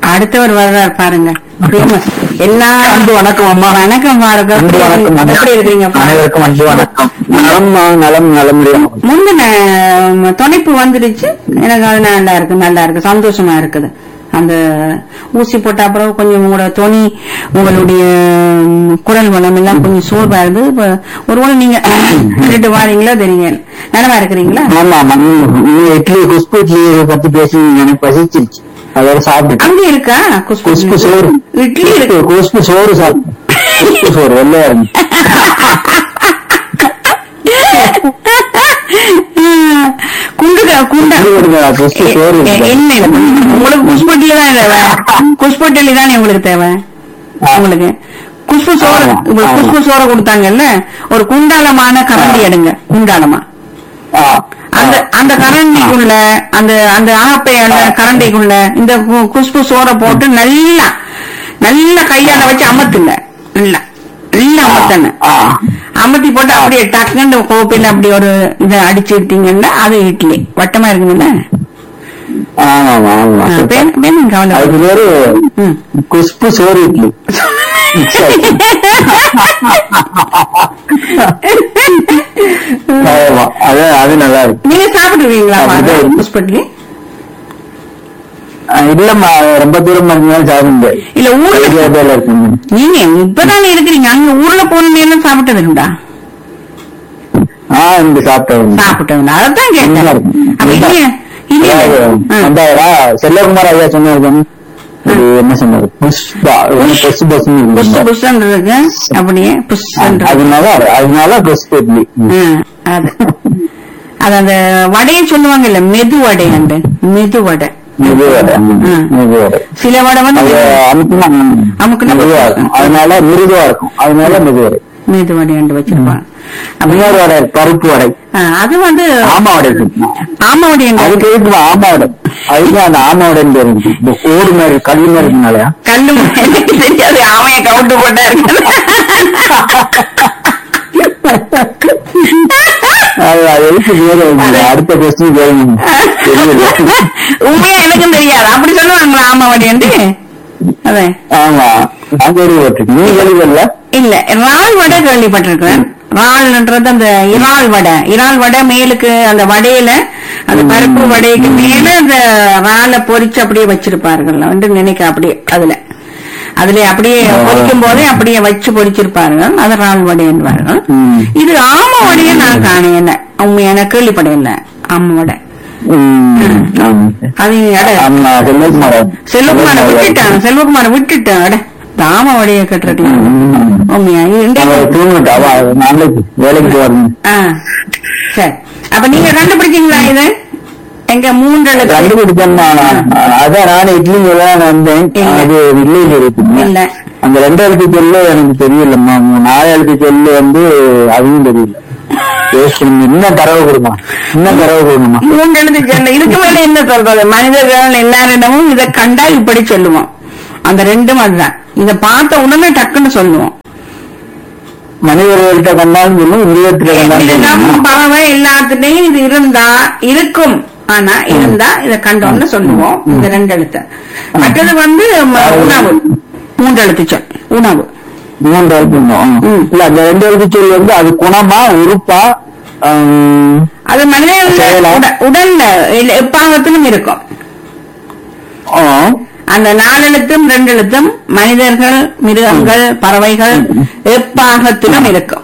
அடுத்தவர் வர்றார் பாருங்க famous. எல்லா அன்பு வணக்கம் அம்மா வணக்கம் பாருங்க அன்பு வணக்கம் அம்மா. எப்படி இருக்கீங்க அனைவருக்கும் அன்பு வணக்கம் நலம் நலம் நலமுடியும் முந்தின ம், துணைப்பு வந்துடுச்சு எனக்கு அது நல்லா இருக்கு நல்லா இருக்கு சந்தோஷமா இருக்குது அந்த ஊசி போட்ட அப்புறம் கொஞ்சம் உங்களோட துணி உங்களுடைய ம், குரல் வளம் எல்லாம் கொஞ்சம் சோர்வா இருந்து இப்ப ஒருவேளை நீங்க கேட்டு வாரீங்களோ தெரியுங்க நலமா இருக்கிறீங்களா ஆமா ஆமா நீ- நீ இட்லி குஷ்பு இட்லி பத்தி பேசி எனக்கு பசிச்சிருச்சு அதோட சாப்பிட்டு அங்க இருக்கா குஷ்பு குஷ்பு சோறு இட்லி இருக்கு குஷ்பு சோறு சாப்பிட்டு குஷ்பு சோறு வெள்ளையா இருந்து குண்டு குண்டா குஷ்பு சோறு எ- எ- என்ன இது? உங்களுக்கு குஷ்பட்டில தான் தேவை குஷ்பட்டில தானே உங்களுக்கு தேவை உங்களுக்கு குஷ்பு சோறு ஆமா, இப்ப ஆமா. குஷ்பு சோறு கொடுத்தாங்கல்ல ஒரு குண்டாலமான கரண்டி எடுங்க குண்டாலமா ஆ, அந்த அந்த கரண்டிக்குள்ள அந்த அந்த ஆப்பையான கரண்டிக்குள்ள இந்த கு- குஷ்பு சோறை போட்டு நல்லா நல்லா கையால வச்சு அமர்த்துங்க நல்லா நல்லா அமர்த்தணும் ஆ. அமர்த்தி போட்டு அப்படியே டக்குன்னு கோப்பையில அப்படி ஒரு இதை அடிச்சு விட்டீங்கன்னா அது இட்லி வட்டமா இருக்குதுல்ல ஆமா ஆமா ஆமா ஆ, பேன் பேன் கவலை அதுக்கு பேரு ம். குஷ்பு சோறு இட்லி ஆமா அது அது நல்லா இருக்கு நீங்க சாப்பிடுவீங்களா அப்படிதான். ஹாஸ்பிட்டலி ஆ, இல்லம்மா ரொம்ப தூரம் இருந்தாலும் சாப்பிட முடியாது இல்ல ஊர்ல ஹைதராபாத்ல இருக்குங்க நீங்க இப்பதானே இருக்கிறீங்க அங்க ஊர்ல போன நேரம் சாப்பிட்டது உண்டா ஆ இங்க சாப்பிட்டேன் சாப்பிட்டது அதான் நல்லா கேட்டேன் இருக்கும். அப்ப இல்லையே இல்லையே ஆ. அந்த செல்வகுமார் ஐயா சொன்னாரு அது என்ன சொன்னாரு புஷ்பா பஸ் பஸ் புஷ் புஷ்ன்னு இருக்கு அப்படியே புஷ் அதனால அதனால பஸ் இட்லி அது அது அந்த வடையை சொல்லுவாங்கல்ல மெது வடை அந்த மெது வடை இது வடை ம். இது வடை சில வடை வந்து அது அமுக்குனா அமுக்குனா மெதுவா இருக்கும் அதனால மிருதுவா இருக்கும் அதனால மெது வடை மெது வடை என்று வச்சிருப்பாங்க அப்ப இன்னொரு வடை பருப்பு வடை ஆ, அது வந்து ஆமா வடை இருக்கு ஆமா வடை என்று அதுக்கு எதுக்கு ஆமா வடை அதுக்கு அந்த ஆமா வடைன்னு பேர் இருக்கு இந்த ஓடு மாதிரி கல் மாதிரி இருக்குனாலயா கல்லு எனக்கு தெரியாது ஆமைய கவுண்டு போட்டா இருக்கு அது அது எதுக்கு பேர் வைக்கல? அடுத்த கொஸ்டின் கேளுங்க தெரியல உண்மையா எனக்கும் தெரியாது அப்படி சொல்லுவாங்களா ஆமா வடை என்று அதே ஆமா நான் கேள்விப்பட்டிருக்கேன் நீ கேள்விப்படல இல்ல இறால் வடை கேள்விப்பட்டிருக்கிறேன் இறால்ன்றது அந்த இறால் வடை இறால் வடை மேலுக்கு அந்த வடையில அந்த பருப்பு வடைக்கு மேல அந்த இறாலை பொரிச்சு அப்படியே வச்சிருப்பார்கள் வந்து நினைக்க அப்படியே அதுல அதுல அப்படியே பொரிக்கும் போதே அப்படியே வச்சு பொரிச்சிருப்பார்கள் அது இறால் வடை என்பார்கள் ம். இது ஆம வடையை நான் காணேன் உண்மையான கேள்விப்படையில ஆம வடை ம், ஆமா. அது அட ஆமா செல்வகுமார் செல்வகுமார விட்டுட்டான் செல்வகுமார விட்டுட்டான் அட தாம வடையை கட்டுறது ம். உண்மையா அவ இன்றைக்கு தூங்கிட்டா அவ நாளைக்கு வேலைக்கு வரணும் ஆ சரி அப்ப நீங்க கண்டுபிடிச்சீங்களா இது எங்க மூன்றெழுத்து கண்டுபிடிச்சேன்னா அதான் நானும் இட்லி எல்லாம் வந்தேன் இல்ல. அது இல்லையில இருக்கு இல்ல அந்த ரெண்டு எழுத்து சொல்லு எனக்கு தெரியலம்மா நாலு எழுத்து சொல்லு வந்து அதுவும் தெரியல யோசிக்கணும் இன்னும் தரவு கொடுமா இன்னும் தரவு கொடுமா மூன்றெழுத்து சொன்ன இதுக்கு மேல என்ன சொல்றது மனிதர்கள் எல்லாரிடமும் இதை கண்டா இப்படி சொல்லுவோம் அந்த ரெண்டும் அதுதான் இத பார்த்த உடனே டக்குன்னு சொல்லுவோம் மனிதர்கள்ட்ட கண்டாலும் சொல்லும் மிருகத்திட்ட கண்டாலும் எல்லாம் சொல்லும் பறவை எல்லாத்துலயும் இது இருந்தா இருக்கும் ஆனா இருந்தா இத கண்டோம்னு சொல்லுவோம் இந்த ரெண்டு எழுத்து மற்றது வந்து ம- உணவு மூன்றெழுத்து சொல் உணவு மூன்று எழுத்து இன்னும். ம். இல்ல அந்த ரெண்டு எழுத்து சொல் வந்து அது குணமா உறுப்பா ஆம், அது மனிதர்கள் செயலா? உட- உடல்ல இல்ல, எப்பாகத்திலும் இருக்கும் ஆ, அந்த நாலெழுத்தும் ரெண்டு எழுத்தும் மனிதர்கள் மிருகங்கள் பறவைகள் எப்பாகத்திலும் இருக்கும்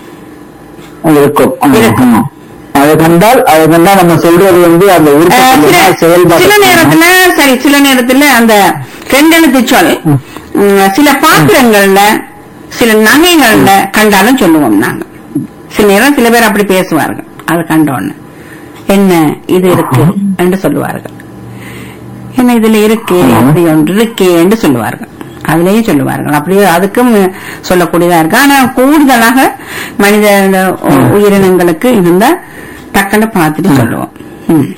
அது இருக்கும் ஆமா, இருக்கும். ஆமா. அதை கண்டால் அதை கண்டா நம்ம சொல்றது வந்து அந்த உறுப்பு அஹ், சொல்லுமா, சில- செயல்பாடு சில நேரத்துல சரி சில நேரத்துல அந்த ரெண்டெழுத்து சொல் உம், சில பாத்திரங்கள்ல சில நகைகள்ல கண்டாலும் சொல்லுவோம் நாங்க சில நேரம் சில பேர் அப்படி பேசுவார்கள் அது கண்டோன்னு என்ன இது இருக்கு என்று சொல்லுவார்கள் என்ன இதுல இருக்கு அப்படி ஒன்று இருக்கே என்று சொல்லுவார்கள் அதுலயும் சொல்லுவார்கள் அப்படியே அதுக்கும் சொல்லக்கூடியதா இருக்கு ஆனா கூடுதலாக மனித இந்த உ- உயிரினங்களுக்கு இருந்தா டக்குன்னு பார்த்துட்டு சொல்லுவோம் ம்.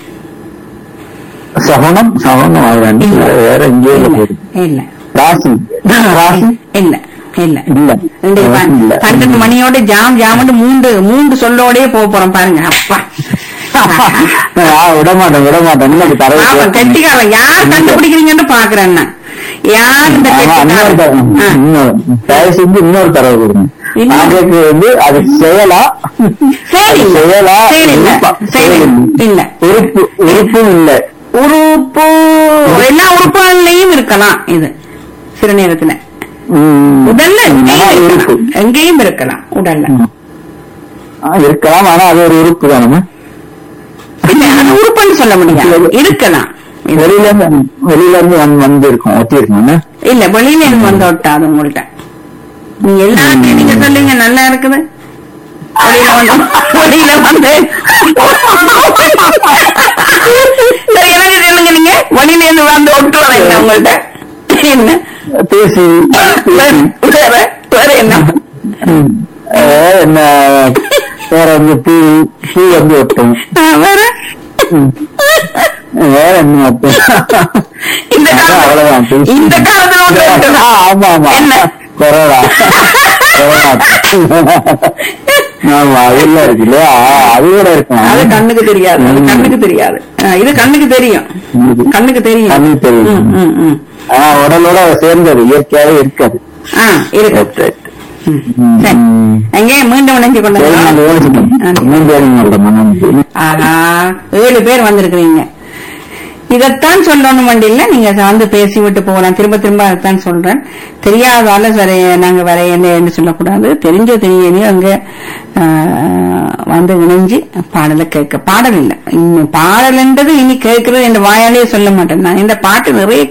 சகுனம் சகுனம் அது ரெண்டு இல்ல. வேற எங்கேயோ இல்ல போகுது இல்ல ராசி ராசி இல்ல இல்ல இல்ல இன்றைக்கு பா- இல்ல பன்னெண்டு மணியோட ஜாம் ஜாமுன்னு மூன்று மூன்று சொல்லோடயே போக போறோம் பாருங்க அப்பா ஆ, விட மாட்டேன் விட மாட்டேன் இன்னைக்கு தரவு பாவம், கேட்கணும். கெட்டிக்காரன் யார் கண்டுபிடிக்கிறீங்கன்னு பாக்குறேன் நான். யார் இந்த ஆமா, இன்னொரு தரவு கெட்டிக்காரன்? ஆ. இன்னொரு தயவு செஞ்சு இன்னொரு தரவு கொடுங்க இன்னொரு- நான் கேட்கறது வந்து அது செயலா செயல் இல்ல. செயலா செயல் இல்ல. உறுப்பா? செயல் இல்ல. உறுப்பு உறுப்பும் இல்ல உறுப்பு எல்லா உறுப்புகள்லயும் இருக்கலாம் இது சில நேரத்துல ம். உடல்ல ஆனா எங்கேயும் உறுப்பு இருக்கலாம். எங்கேயும் இருக்கலாம் உடல்ல ம். ஆ, இருக்கலாம் ஆனா அது ஒரு உறுப்பு தானே இல்ல அது உறுப்புன்னு சொல்ல முடியாது இருக்கலாம் இது. வெளியில இருந்து வெளியில இருந்து வந்து வந்து இருக்கும் ஒட்டி இருக்கும் என்ன? இல்ல வெளியில இருந்து வந்து விட்டாது உங்கள்ட்ட நீங்க எல்லாத்தையும் நீங்க சொல்லுங்க நல்லா இருக்குது வெளியில வந்து வெளியில வந்து சரி, எனக்கு சொல்லுங்க நீங்க வெளியில இருந்து வந்து ஒட்டுவதா என்ன உங்கள்ட்ட என்ன பேசி வேற வேற வேற என்ன ம். வேற என்ன வேற வந்து பூ பூ வந்து ஒட்டும் ஆ, வேற ம். வேற என்ன ஒட்டும் இந்த அதான் அவ்வளவுதான் காலத்துல பேசி. இந்த காலத்துல ஒன்று இருக்குதா? ஆ, ஆமா ஆமா என்ன கொரோனா கொரோனா ஆமா அதெல்லாம் இருக்கு இல்லையா அது கூட இருக்கும் அது கண்ணுக்கு தெரியாது அது ம். கண்ணுக்கு தெரியாது ஆ, இது கண்ணுக்கு தெரியும் ம். கண்ணுக்கு தெரியும் கண்ணுக்கு தெரியும். ம், ம், ம். ஆனா உடலோட சேர்ந்தது இயற்கையாவே இருக்காது ஆ இருக்கு Right, right. ம். ம். சரி எங்கே மீண்டும் இணைஞ்சு கொண்டு சரி, நான் யோசிக்கிறேன். இன்னும் பேருங்க இல்ல, மனம். ஆஹா ஏழு பேர் வந்திருக்கிறீங்க இதைத்தான் சொல்லணும் வண்டியில நீங்க வந்து பேசி விட்டு போகலாம் திரும்ப திரும்ப அதைத்தான் சொல்றேன் தெரியாதால சரி நாங்க வர என்ன சொல்லக்கூடாது தெரிஞ்ச தெரியலையோ அங்க ஆஹ், வந்து இணைஞ்சு பாடலை கேட்க பாடல் இல்லை இன்னும் பாடல்ன்றது இனி கேட்கறது என் வாயாலேயே சொல்ல மாட்டேன் நான் இந்த பாட்டு நிறைய